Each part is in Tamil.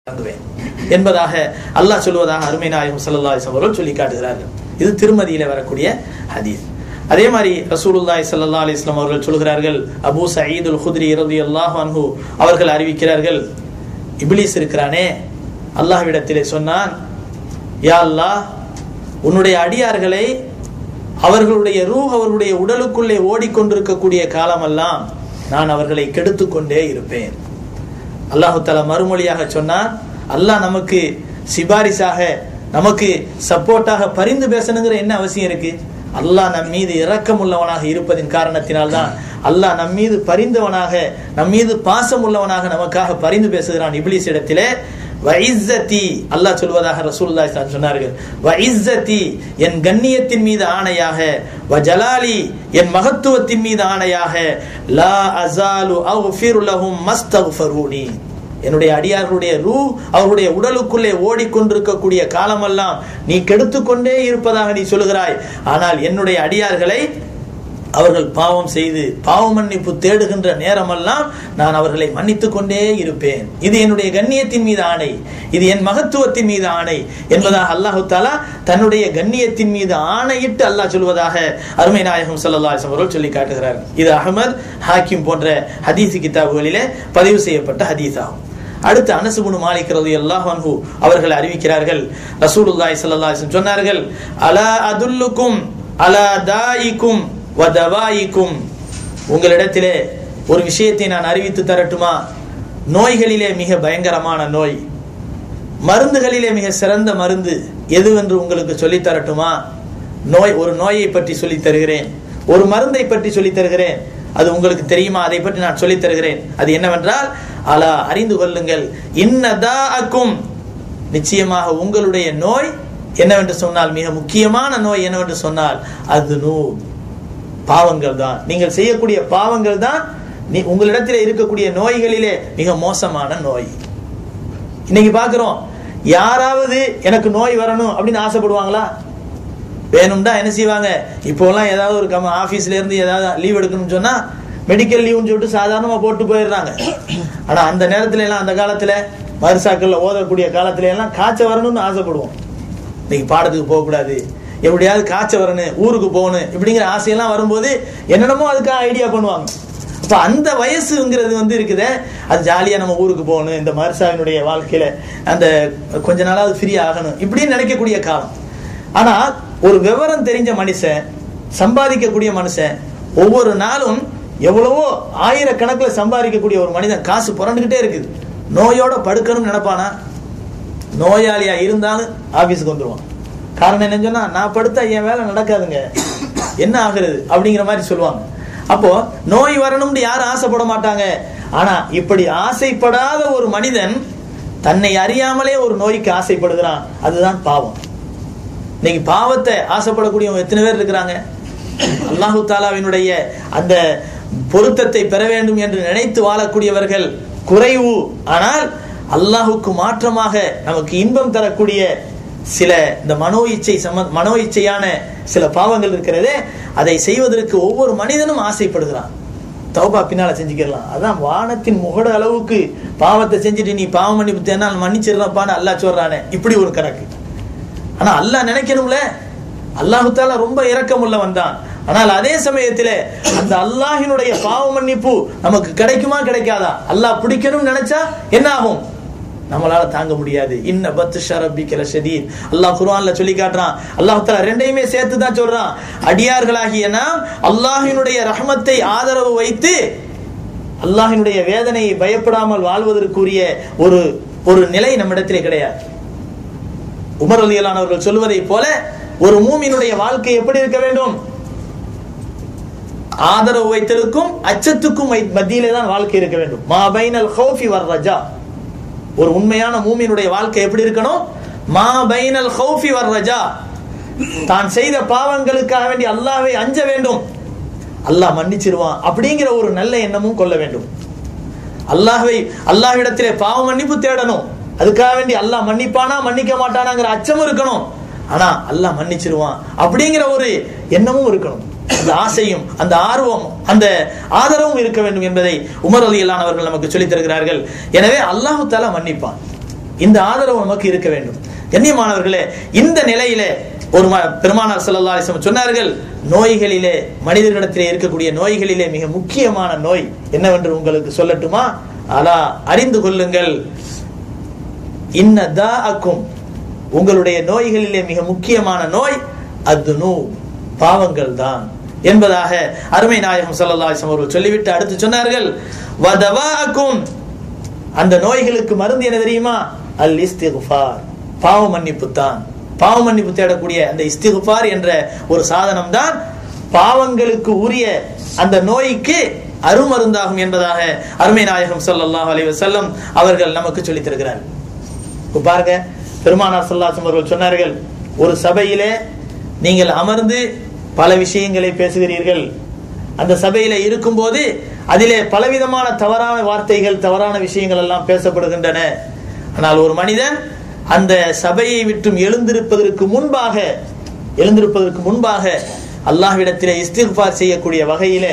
வழங்குவேன் என்பதாக அல்லாஹ் சொல்வதாக அருமை நாயகம் ஸல்லல்லாஹு அலைஹி வஸல்லம் அவர்கள் சொல்லி காட்டுகிறார்கள் இது திருமதியில வரக்கூடிய ஹதீஸ் அதே மாதிரி ரசூலுல்லாஹி ஸல்லல்லாஹு அலைஹி வஸல்லம் அவர்கள் சொல்கிறார்கள் அபூ சயீதுல் குத்ரி ரலியல்லாஹு அன்ஹு அவர்கள் அறிவிக்கிறார்கள் இப்லீஸ் இருக்கிறானே அல்லாஹ்விடத்திலே சொன்னான் யா அல்லாஹ் உன்னுடைய அடியார்களை அவர்களுடைய ரூஹ் அவர்களுடைய உடலுக்குள்ளே ஓடிக்கொண்டிருக்கக்கூடிய காலமெல்லாம் நான் அவர்களை கெடுத்து கொண்டே இருப்பேன் அல்லாஹு தாலா மறுமொழியாக சொன்னான் அல்லாஹ் நமக்கு சிபாரிசாக நமக்கு சப்போர்ட்டாக பரிந்து பேசணுங்கிற என்ன அவசியம் இருக்கு அல்லாஹ் நம் மீது இரக்கம் உள்ளவனாக இருப்பதின் காரணத்தினால்தான் அல்லாஹ் நம் மீது பரிந்தவனாக நம் மீது பாசம் உள்ளவனாக நமக்காக பரிந்து பேசுகிறான் இப்லீஸ் இடத்திலே வைஸ்ஸதி அல்லாஹ் சொல்வதாக ரசூலுல்லாஹி ஸல்லல்லாஹு அலைஹி சொன்னார்கள் வைஸ்ஸதி என் கண்ணியத்தின் மீது ஆணையாக வஜலாலி என் மகத்துவத்தின் மீது ஆணையாக லா அஸாலு அஃபிரு லஹும் மஸ்தக்ஃபரூனி என்னுடைய அடியார்களுடைய ரூ அவருடைய உடலுக்குள்ளே ஓடிக்கொண்டிருக்கக்கூடிய காலமெல்லாம் நீ கெடுத்துக்கொண்டே இருப்பதாக நீ சொல்கிறாய் ஆனால் என்னுடைய அடியார்களை அவர்கள் பாவம் செய்து பாவ மன்னிப்பு தேடுகின்ற நேரமெல்லாம் நான் அவர்களை மன்னித்துக் கொண்டே இருப்பேன் இது என்னுடைய கண்ணியத்தின் மீது ஆணை இது என் மகத்துவத்தின் மீது ஆணை என்பதாக அல்லாஹு தாலா தன்னுடைய கண்ணியத்தின் மீது ஆணையிட்டு அல்லாஹ் சொல்வதாக அருமை நாயகம் சல்லா அவர்கள் சொல்லி காட்டுகிறார் இது அகமது ஹாக்கிம் போன்ற ஹதீஸ் கிதாபுகளிலே பதிவு செய்யப்பட்ட ஹதீஸ் ஆகும் அடுத்து அனசுபுனு மாலிக் ரதி அல்லாஹ் அன்ஹு அவர்கள் அறிவிக்கிறார்கள் ரசூலுல்லாஹி ஸல்லல்லாஹு அலைஹி வஸல்லம் சொன்னார்கள் அலா அதுல்லுக்கும் அலா தாயிக்கும் வதவாயிக்கும் உங்களிடத்திலே ஒரு விஷயத்தை நான் அறிவித்து தரட்டுமா நோய்களிலே மிக பயங்கரமான நோய் மருந்துகளிலே மிக சிறந்த மருந்து எதுவென்று உங்களுக்கு சொல்லி தரட்டுமா நோய் ஒரு நோயை பற்றி சொல்லி தருகிறேன் ஒரு மருந்தை பற்றி சொல்லி தருகிறேன் அது உங்களுக்கு தெரியுமா அதை பற்றி நான் சொல்லி தருகிறேன் அது என்னவென்றால் அலா அறிந்து கொள்ளுங்கள் இன்னதாக்கும் நிச்சயமாக உங்களுடைய நோய் என்னவென்று சொன்னால் மிக முக்கியமான நோய் என்னவென்று சொன்னால் அது நூ பாவங்கள் தான் நீங்கள் செய்யக்கூடிய பாவங்கள் தான் நீ உங்களிடத்தில் இருக்கக்கூடிய நோய்களிலே மிக மோசமான நோய் இன்னைக்கு பாக்குறோம் யாராவது எனக்கு நோய் வரணும் அப்படின்னு ஆசைப்படுவாங்களா வேணும்டா என்ன செய்வாங்க இப்போலாம் ஏதாவது ஒரு கம்ம ஆஃபீஸ்ல இருந்து ஏதாவது லீவ் எடுக்கணும்னு சொன்னா மெடிக்கல் லீவ்னு சொல்லிட்டு சாதாரணமா போட்டு போயிடுறாங்க ஆனா அந்த நேரத்துல எல்லாம் அந்த காலத்துல மருசாக்கள்ல ஓதக்கூடிய காலத்துல எல்லாம் காய்ச்ச வரணும்னு ஆசைப்படுவோம் இன்னைக்கு பாடத்துக்கு போகக்கூடாது எப்படியாவது காய்ச்ச வரணும் ஊருக்கு போகணும் இப்படிங்கிற ஆசையெல்லாம் வரும்போது என்னென்னமோ அதுக்காக ஐடியா பண்ணுவாங்க அப்ப அந்த வயசுங்கிறது வந்து இருக்குதே அது ஜாலியா நம்ம ஊருக்கு போகணும் இந்த மருசாவினுடைய வாழ்க்கையில அந்த கொஞ்ச நாளாவது ஃப்ரீ ஆகணும் இப்படின்னு நினைக்கக்கூடிய காலம் ஆனா ஒரு விவரம் தெரிஞ்ச மனுஷன் சம்பாதிக்கக்கூடிய மனுஷன் ஒவ்வொரு நாளும் எவ்வளவோ ஆயிரக்கணக்கில் சம்பாதிக்கக்கூடிய ஒரு மனிதன் காசு புரண்டுகிட்டே இருக்குது நோயோட படுக்கணும்னு நினைப்பானா நோயாளியா இருந்தாலும் ஆபீஸுக்கு வந்துருவான் காரணம் என்னன்னு சொன்னா நான் படுத்தா என் வேலை நடக்காதுங்க என்ன ஆகுறது அப்படிங்கிற மாதிரி சொல்லுவாங்க அப்போ நோய் வரணும்னு யாரும் ஆசைப்பட மாட்டாங்க ஆனா இப்படி ஆசைப்படாத ஒரு மனிதன் தன்னை அறியாமலே ஒரு நோய்க்கு ஆசைப்படுகிறான் அதுதான் பாவம் இன்னைக்கு பாவத்தை ஆசைப்படக்கூடியவங்க எத்தனை பேர் இருக்கிறாங்க அல்லாஹு தாலாவினுடைய அந்த பொருத்தத்தை பெற வேண்டும் என்று நினைத்து வாழக்கூடியவர்கள் குறைவு ஆனால் அல்லாஹுக்கு மாற்றமாக நமக்கு இன்பம் தரக்கூடிய சில இந்த மனோ இச்சை சம மனோ இச்சையான சில பாவங்கள் இருக்கிறதே அதை செய்வதற்கு ஒவ்வொரு மனிதனும் ஆசைப்படுகிறான் தௌபா பின்னால செஞ்சுக்கலாம் அதான் வானத்தின் முகட அளவுக்கு பாவத்தை செஞ்சுட்டு நீ பாவம் மன்னிப்பு தேனால் மன்னிச்சிடறப்பான்னு அல்லாஹ் சொல்றானே இப்படி ஒரு கணக்கு ஆனா அல்லாஹ் நினைக்கணும்ல அல்லாஹு தாலா ரொம்ப இரக்கம் உள்ளவன் தான் ஆனால் அதே சமயத்துல அந்த அல்லாஹினுடைய பாவ மன்னிப்பு நமக்கு கிடைக்குமா கிடைக்காதா அல்லாஹ் பிடிக்கணும்னு நினைச்சா என்ன ஆகும் நம்மளால தாங்க முடியாது இன்ன பத்து ஷரபிக்கல ஷதீத் அல்லாஹ் குர்ஆன்ல சொல்லி காட்டுறான் அல்லாஹ் தஆலா ரெண்டையுமே சேர்த்து தான் சொல்றான் அடியார்களாகிய நாம் அல்லாஹினுடைய ரஹமத்தை ஆதரவு வைத்து அல்லாஹினுடைய வேதனையை பயப்படாமல் வாழ்வதற்குரிய ஒரு ஒரு நிலை நம்மிடத்திலே கிடையாது உமர் அலியலானவர்கள் சொல்வதை போல ஒரு மூமினுடைய வாழ்க்கை எப்படி இருக்க வேண்டும் ஆதரவு வைத்தலுக்கும் அச்சத்துக்கும் மத்தியிலே தான் வாழ்க்கை இருக்க வேண்டும் மா பைனல் ஹௌஃபி வர் ரஜா ஒரு உண்மையான மூமியினுடைய வாழ்க்கை எப்படி இருக்கணும் மா பைனல் ஹௌஃபி வர் ரஜா தான் செய்த பாவங்களுக்காக வேண்டி அல்லாஹ்வை அஞ்ச வேண்டும் அல்லாஹ் மன்னிச்சிருவான் அப்படிங்கிற ஒரு நல்ல எண்ணமும் கொள்ள வேண்டும் அல்லாஹ்வை அல்லாஹ்விடத்திலே பாவ மன்னிப்பு தேடணும் அதுக்காக வேண்டி அல்லாஹ் மன்னிப்பானா மன்னிக்க மாட்டானாங்கிற அச்சமும் இருக்கணும் ஆனா அல்லாஹ் மன்னிச்சிருவான் அப்படிங்கிற ஒரு எண்ணமும் இருக்கணும் அந்த ஆசையும் அந்த ஆர்வம் அந்த ஆதரவும் இருக்க வேண்டும் என்பதை உமர் அலி அவர்கள் நமக்கு சொல்லித் தருகிறார்கள் எனவே அல்லாஹு தாலா மன்னிப்பான் இந்த ஆதரவு நமக்கு இருக்க வேண்டும் கண்ணியமானவர்களே இந்த நிலையிலே ஒரு ம- பெருமானார் ஸல்லல்லாஹு அலைஹி வஸல்லம் சொன்னார்கள் நோய்களிலே மனிதர்களிடத்திலே இருக்கக்கூடிய நோய்களிலே மிக முக்கியமான நோய் என்னவென்று உங்களுக்கு சொல்லட்டுமா அலா அறிந்து கொள்ளுங்கள் இன்ன தாஅக்கும் உங்களுடைய நோய்களிலே மிக முக்கியமான நோய் அத்துனு பாவங்கள் தான் என்பதாக அருமை நாயகம் ஸல்லல்லாஹு அலைஹி வஸல்லம் அவர்கள் சொல்லிவிட்டு அடுத்து சொன்னார்கள் வதவாஅக்கும் அந்த நோய்களுக்கு மருந்து என்ன தெரியுமா அல் இஸ்திகுஃபார் பாவ மன்னிப்பு தான் பாவ மன்னிப்பு தேடக்கூடிய அந்த இஸ்திகுஃபார் என்ற ஒரு சாதனம் தான் பாவங்களுக்கு உரிய அந்த நோய்க்கு அருமருந்தாகும் என்பதாக அருமை நாயகம் ஸல்லல்லாஹு அலைஹி வஸல்லம் அவர்கள் நமக்கு சொல்லித் தருகிறார்கள் இப்ப பாருங்க பெருமானார் ஸல்லல்லாஹு அவர்கள் சொன்னார்கள் ஒரு சபையிலே நீங்கள் அமர்ந்து பல விஷயங்களை பேசுகிறீர்கள் அந்த சபையில இருக்கும்போது அதிலே பலவிதமான தவறான வார்த்தைகள் தவறான விஷயங்கள் எல்லாம் பேசப்படுகின்றன ஆனால் ஒரு மனிதன் அந்த சபையை விட்டும் எழுந்திருப்பதற்கு முன்பாக எழுந்திருப்பதற்கு முன்பாக அல்லாஹ்விடத்திலே இஸ்திக்பார் செய்யக்கூடிய வகையிலே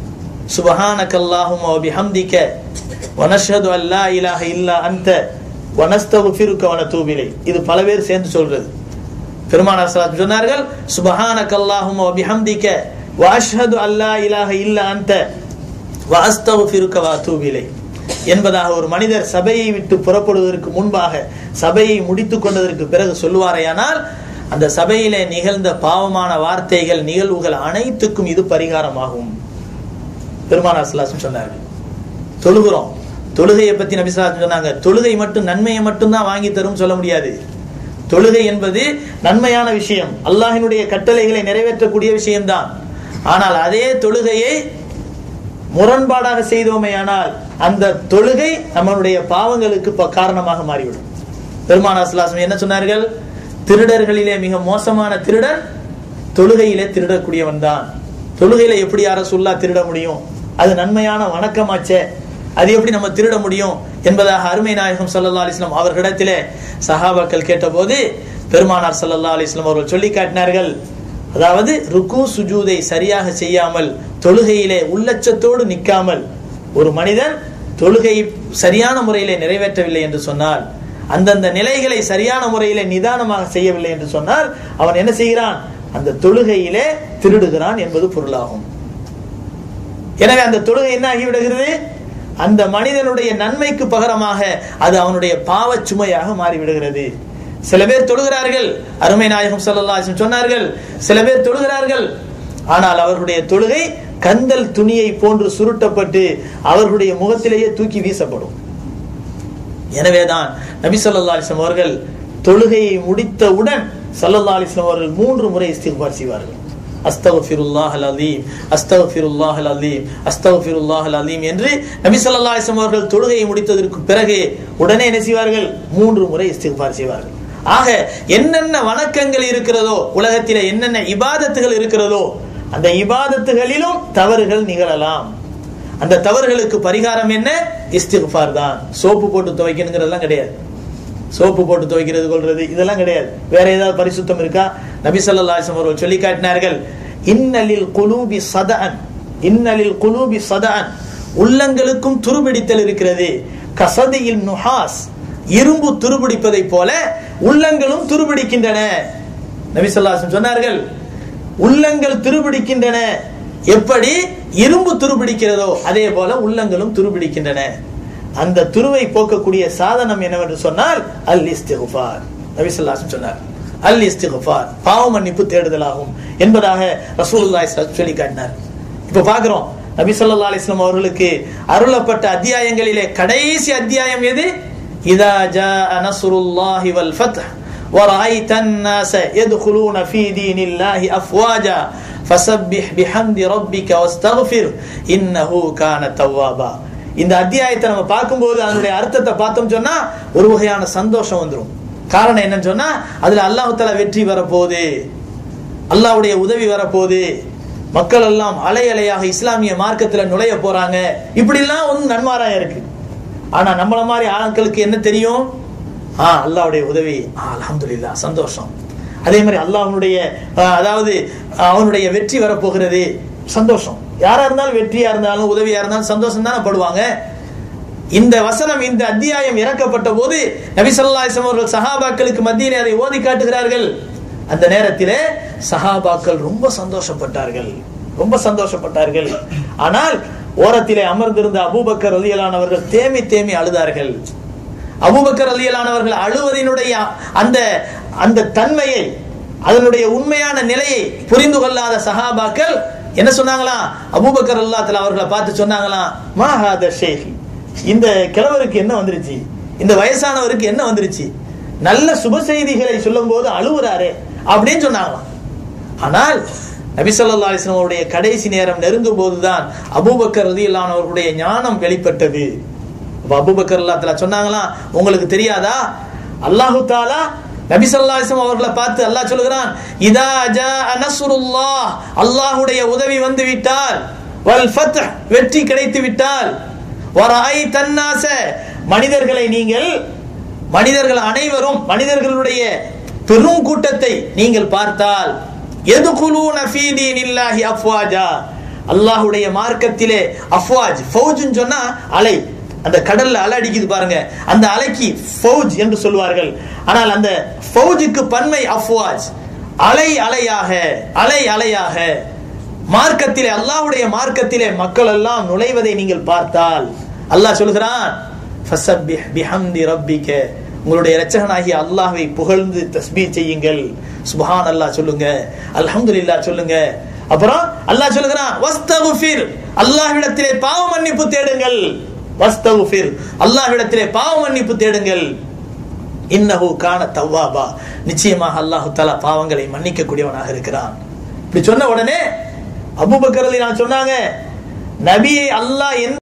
சுபஹானக அல்லாஹும்ம வ பிஹம்திக வ நஷ்ஹது அன் லா இலாஹ இல்லா அன்த வ நஸ்தக்ஃபிருக வ நதூபு இலைக் இது பல பேர் சேர்ந்து சொல்றது பெருமானார் ஸல்லல்லாஹு அலைஹி சொன்னார்கள் சுபஹானக அல்லாஹும்ம வ பிஹம்திக வ அஷ்ஹது அன் லா இலாஹ இல்லா அன்த வ அஸ்தக்ஃபிருக வ அதூபு இலைக் என்பதாக ஒரு மனிதர் சபையை விட்டு புறப்படுவதற்கு முன்பாக சபையை முடித்துக் கொண்டதற்கு பிறகு சொல்லுவாரேயானால் அந்த சபையிலே நிகழ்ந்த பாவமான வார்த்தைகள் நிகழ்வுகள் அனைத்துக்கும் இது பரிகாரமாகும் பெருமானார் ஸல்லல்லாஹு சொன்னார்கள் தொழுகிறோம் தொழுகையை பத்தி நபி ஸல்லல்லாஹு அலைஹி சொன்னாங்க தொழுகை மட்டும் நன்மையை மட்டும் தான் வாங்கி தரும் சொல்ல முடியாது தொழுகை என்பது நன்மையான விஷயம் அல்லாஹ்வினுடைய கட்டளைகளை நிறைவேற்றக்கூடிய விஷயம்தான் ஆனால் அதே தொழுகையை முரண்பாடாக செய்தோமேயானால் அந்த தொழுகை நம்மளுடைய பாவங்களுக்கு ப- காரணமாக மாறிவிடும் பெருமானா ஸல்லல்லாஹு என்ன சொன்னார்கள் திருடர்களிலே மிக மோசமான திருடன் தொழுகையிலே திருடக்கூடியவன் தான் தொழுகையில எப்படி யார சொல்லா திருட முடியும் அது நன்மையான வணக்கமாச்சே அது எப்படி நம்ம திருட முடியும் என்பதாக அருமை நாயகம் ஸல்லல்லாஹு அலைஹி வஸல்லம் அவர்களிடத்திலே சஹாபாக்கள் கேட்டபோது பெருமானார் ஸல்லல்லாஹு அலைஹி வஸல்லம் அவர்கள் சொல்லி காட்டினார்கள் அதாவது ருக்கு சுஜூதை சரியாக செய்யாமல் தொழுகையிலே உள்ளச்சத்தோடு நிற்காமல் ஒரு மனிதன் தொழுகை சரியான முறையிலே நிறைவேற்றவில்லை என்று சொன்னால் அந்தந்த நிலைகளை சரியான முறையிலே நிதானமாக செய்யவில்லை என்று சொன்னால் அவன் என்ன செய்கிறான் அந்த தொழுகையிலே திருடுகிறான் என்பது பொருளாகும் எனவே அந்த தொழுகை என்ன ஆகிவிடுகிறது அந்த மனிதனுடைய நன்மைக்கு பகரமாக அது அவனுடைய பாவச் சுமையாக மாறிவிடுகிறது சில பேர் தொழுகிறார்கள் அருமை நாயகம் ஸல்லல்லாஹு அலைஹி வஸல்லம் சொன்னார்கள் சில பேர் தொழுகிறார்கள் ஆனால் அவர்களுடைய தொழுகை கந்தல் துணியை போன்று சுருட்டப்பட்டு அவர்களுடைய முகத்திலேயே தூக்கி வீசப்படும் எனவேதான் நபி ஸல்லல்லாஹு அலைஹி வஸல்லம் அவர்கள் தொழுகையை முடித்தவுடன் ஸல்லல்லாஹு அலைஹி வஸல்லம் அவர்கள் மூன்று முறை இஸ்திக்பார் செய்வார்கள் அஸ்தக்ஃபிருல்லாஹ் அலீம் அஸ்தக்ஃபிருல்லாஹ் அலீம் அஸ்தக்ஃபிருல்லாஹ் அலீம் என்று நபி ஸல்லல்லாஹு அலைஹி வஸல்லம் அவர்கள் தொழுகையை முடித்ததற்கு பிறகு உடனே என்ன செய்வார்கள் மூன்று முறை இஸ்திக்பார் செய்வார்கள் ஆக என்னென்ன வணக்கங்கள் இருக்கிறதோ உலகத்திலே என்னென்ன இபாதத்துகள் இருக்கிறதோ அந்த இபாதத்துகளிலும் தவறுகள் நிகழலாம் அந்த தவறுகளுக்கு பரிகாரம் என்ன இஸ்திக்பார் தான் சோப்பு போட்டு துவைக்கணுங்கிறதெல்லாம் கிடையாது சோப்பு போட்டு துவைக்கிறது கொள்றது இதெல்லாம் கிடையாது வேற ஏதாவது பரிசுத்தம் இருக்கா நபி ஸல்லல்லாஹு அலைஹி வஸல்லம் அவர்கள் சொல்லி காட்டினார்கள் இன்னலில் குலூபி சதஅன் இன்னலில் குலூபி சதஅன் உள்ளங்களுக்கும் துருபிடித்தல் இருக்கிறது கசதியில் நுஹாஸ் இரும்பு துருபிடிப்பதை போல உள்ளங்களும் துருபிடிக்கின்றன நபி ஸல்லல்லாஹு அலைஹி வஸல்லம் சொன்னார்கள் உள்ளங்கள் துருபிடிக்கின்றன எப்படி இரும்பு துருபிடிக்கிறதோ அதே போல உள்ளங்களும் துருபிடிக்கின்றன அந்த துருவை போக்கக்கூடிய சாதனம் என்னவென்று சொன்னால் அல் இஸ்திகுஃபார் நபி ஸல்லல்லாஹு அலைஹி வஸல்லம் சொன்னார் அல் இஸ்திகுஃபார் பாவ மன்னிப்பு தேடுதலாகும் என்பதாக ரசூலுல்லாஹி ஸல்லல்லாஹு அலைஹி வஸல்லம் சொல்லி காட்டினார் இப்போ பார்க்கிறோம் நபி ஸல்லல்லாஹு அலைஹி வஸல்லம் அவர்களுக்கு அருளப்பட்ட அத்தியாயங்களிலே கடைசி அத்தியாயம் எது இதா ஜாஅ நஸ்ருல்லாஹி வல் ஃபத்ஹ் ورأيت الناس يدخلون في دين الله أفواجا فسبح بحمد ربك واستغفر إنه كان توابا இந்த அத்தியாயத்தை நம்ம பார்க்கும்போது அதனுடைய அர்த்தத்தை பார்த்தோம் சொன்னா ஒரு வகையான சந்தோஷம் வந்துடும் காரணம் என்னன்னு சொன்னா அதுல அல்லாஹு தஆலா வெற்றி வரப்போகுது அல்லாஹ்வுடைய உதவி வரப்போகுது மக்கள் எல்லாம் அலை அலையாக இஸ்லாமிய மார்க்கத்துல நுழைய போறாங்க இப்படி எல்லாம் ஒன்றும் நன்மாராயம் இருக்கு ஆனா நம்மள மாதிரி ஆட்களுக்கு என்ன தெரியும் ஆ அல்லாஹ்வுடைய உதவி ஆ அல்ஹம்துலில்லாஹ் சந்தோஷம் அதே மாதிரி அல்லாஹ்வுடைய ஆ, அதாவது அவனுடைய வெற்றி வரப்போகிறது சந்தோஷம் யாரா இருந்தாலும் வெற்றியா இருந்தாலும் உதவியா இருந்தாலும் சந்தோஷம் தானே படுவாங்க இந்த வசனம் இந்த அத்தியாயம் இறக்கப்பட்ட போது நபி ஸல்லல்லாஹு அலைஹி வஸல்லம் அவர்கள் சஹாபாக்களுக்கு மத்தியிலே அதை ஓதி காட்டுகிறார்கள் அந்த நேரத்திலே சஹாபாக்கள் ரொம்ப சந்தோஷப்பட்டார்கள் ரொம்ப சந்தோஷப்பட்டார்கள் ஆனால் ஓரத்திலே அமர்ந்திருந்த அபூபக்கர் ரலியல்லானவர்கள் தேமி தேமி அழுதார்கள் அபூபக்கர் ரலியல்லானவர்கள் அழுவதினுடைய அந்த அந்த தன்மையை அதனுடைய உண்மையான நிலையை புரிந்து கொள்ளாத சஹாபாக்கள் என்ன சொன்னாங்களாம் அபூபக்கர் அல்லாத்துல அவர்களை பார்த்து சொன்னாங்களாம் மாஹாத ஷேக் இந்த கிழவருக்கு என்ன வந்துருச்சு இந்த வயசானவருக்கு என்ன வந்துருச்சு நல்ல சுப செய்திகளை சொல்லும் போது அழுவுறாரு அப்படின்னு சொன்னாங்களாம் ஆனால் நபி ஸல்லல்லாஹு அலைஹி வஸல்லம் அவருடைய கடைசி நேரம் நெருங்கும் போதுதான் அபூபக்கர் ரலியல்லாஹு அவர்களுடைய ஞானம் வெளிப்பட்டது அப்ப அபூபக்கர் அல்லாஹ் தஆலா சொன்னாங்களாம் உங்களுக்கு தெரியாதா அல்லாஹு தாலா நபி ஸல்லல்லாஹு அலைஹி வஸல்லம் அவர்களை பார்த்து அல்லாஹ் சொல்கிறான் இதா ஜாஅ நஸ்ருல்லாஹ் அல்லாஹ்வுடைய உதவி வந்து விட்டால் வல் ஃபத்ஹ் வெற்றி கிடைத்து விட்டால் வராய் தன்னாச மனிதர்களை நீங்கள் மனிதர்கள் அனைவரும் மனிதர்களுடைய பெரும் கூட்டத்தை நீங்கள் பார்த்தால் எதுகுலூன ஃபீ தீனில்லாஹி அஃப்வாஜா அல்லாஹ்வுடைய மார்க்கத்திலே அஃப்வாஜ் ஃபௌஜ்னு சொன்னா அலை அந்த கடல்ல அலை அடிக்குது பாருங்க அந்த அலைக்கு ஃபௌஜ் என்று சொல்வார்கள் ஆனால் அந்த ஃபௌஜுக்கு பன்மை அஃப்வாஜ் அலை அலையாக அலை அலையாக மார்க்கத்திலே அல்லாஹ்வுடைய மார்க்கத்திலே மக்கள் எல்லாம் நுழைவதை நீங்கள் பார்த்தால் அல்லாஹ் சொல்கிறான் ஃபஸப்பிஹ் பிஹம்தி ரப்பிக உங்களுடைய இரட்சகனாகிய அல்லாஹ்வை புகழ்ந்து தஸ்பீஹ் செய்யுங்கள் சுப்ஹான் அல்லாஹ் சொல்லுங்க அல்ஹம்துலில்லாஹ் சொல்லுங்க அப்புறம் அல்லாஹ் சொல்லுகிறான் வஸ்தகுஃபிர் அல்லாஹ்விடத்திலே பாவ மன்னிப்பு தேடுங்கள் வஸ்தகுஃபிர் அல்லாஹ்விடத்திலே பாவ மன்னிப்பு தேடுங்கள் இன்னஹு கான தவ்வாபா நிச்சயமாக அல்லாஹு தஆலா பாவங்களை மன்னிக்க கூடியவனாக இருக்கிறான் இப்படி சொன்ன உடனே அபூபக்கர் ரலியல்லாஹு அன்ஹு சொன்னாங்க நபியை அல்லாஹ் எந்த